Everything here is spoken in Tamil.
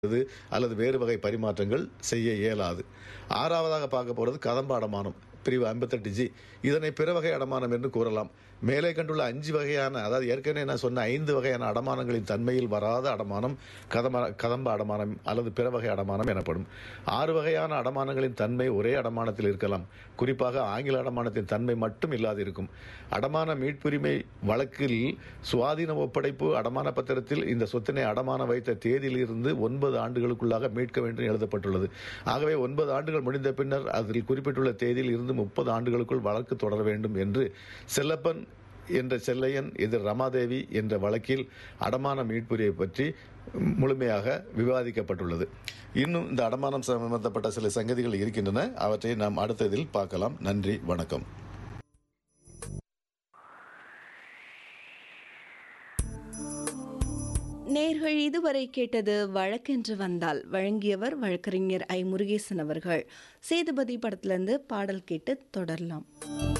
இது அல்லது வேறு வகை பரிமாற்றங்கள் செய்ய இயலாது ஆறாவதாக பார்க்க போகிறது கதம்ப அடமானம் பிரிவு ஐம்பத்தெட்டு ஜி இதனை பிற வகை அடமானம் என்று கூறலாம் மேலே கண்டுள்ள அஞ்சு வகையான அதாவது ஏற்கனவே நான் சொன்ன ஐந்து வகையான அடமானங்களின் தன்மையில் வராத அடமானம் கதம கதம்ப அடமானம் அல்லது பிற வகை அடமானம் எனப்படும் ஆறு வகையான அடமானங்களின் தன்மை ஒரே அடமானத்தில் இருக்கலாம் குறிப்பாக ஆங்கில அடமானத்தின் தன்மை மட்டும் இல்லாது இருக்கும் அடமான மீட்புரிமை வழக்கில் சுவாதீன ஒப்படைப்பு அடமான பத்திரத்தில் இந்த சொத்தினை அடமான வைத்த தேதியிலிருந்து ஒன்பது ஆண்டுகளுக்குள்ளாக மீட்க வேண்டும் எழுதப்பட்டுள்ளது ஆகவே ஒன்பது ஆண்டுகள் முடிந்த பின்னர் அதில் குறிப்பிட்டுள்ள தேதியில் இருந்து முப்பது ஆண்டுகளுக்குள் வழக்கு தொடர வேண்டும் என்று செல்லப்பன் என்ற செல்லையன் எதிர் ரமாதேவி என்ற வழக்கில் அடமான மீட்புரியை பற்றி முழுமையாக விவாதிக்கப்பட்டுள்ளது இன்னும் இந்த அடமானம் சம்பந்தப்பட்ட சில சங்கதிகள் இருக்கின்றன அவற்றை நாம் அடுத்ததில் பார்க்கலாம் நன்றி வணக்கம் நேர்கள் இதுவரை கேட்டது வழக்கென்று வந்தால் வழங்கியவர் வழக்கறிஞர் ஐ முருகேசன் அவர்கள் சேதுபதி படத்திலிருந்து பாடல் கேட்டு தொடரலாம்